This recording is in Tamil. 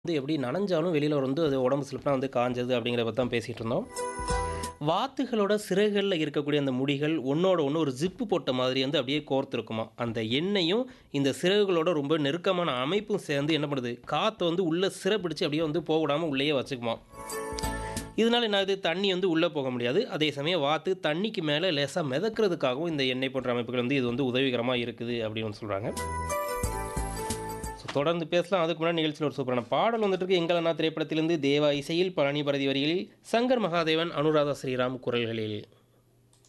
வந்து எப்படி நனைஞ்சாலும் வெளியில வந்து அது உடம்பு சிலிப்னா வந்து காஞ்சது அப்படிங்கிறத பத்தி தான் பேசிட்டு இருந்தோம். வாத்துகளோட சிறகுகள்ல இருக்கக்கூடிய அந்த முடிகள் ஒண்ணோட ஒண்ணு ஒரு ஜிப்பு போட்ட மாதிரி வந்து அப்படியே கோர்த்திருக்குமாம். அந்த எண்ணெயும் இந்த சிறகுகளோட ரொம்ப நெருக்கமான அமைப்பும் சேர்ந்து என்ன பண்ணுது, காத்த வந்து உள்ள சிறை பிடிச்சு அப்படியே வந்து போக விடாம உள்ளேயே வச்சுக்குமாம். இதனால என்ன ஆகுது, தண்ணி வந்து உள்ள போக முடியாது. அதே சமயம் வாத்து தண்ணிக்கு மேல லேசா மிதக்கிறதுக்காகவும் இந்த எண்ணெய் போன்ற அமைப்புகள் வந்து இது வந்து உதவிகரமா இருக்குது அப்படின்னு சொல்றாங்க. ஸோ தொடர்ந்து பேசலாம். அதுக்கு முன்னாடி நிகழ்ச்சியில ஒரு சூப்பரான பாடல் வந்துட்டு இருக்கு. எங்கள் அண்ணா திரைப்படத்திலிருந்து தேவா இசையில் பழனி பாரதி வரிகளில் சங்கர் மகாதேவன், அனுராதா ஸ்ரீராம் குரல்களில்.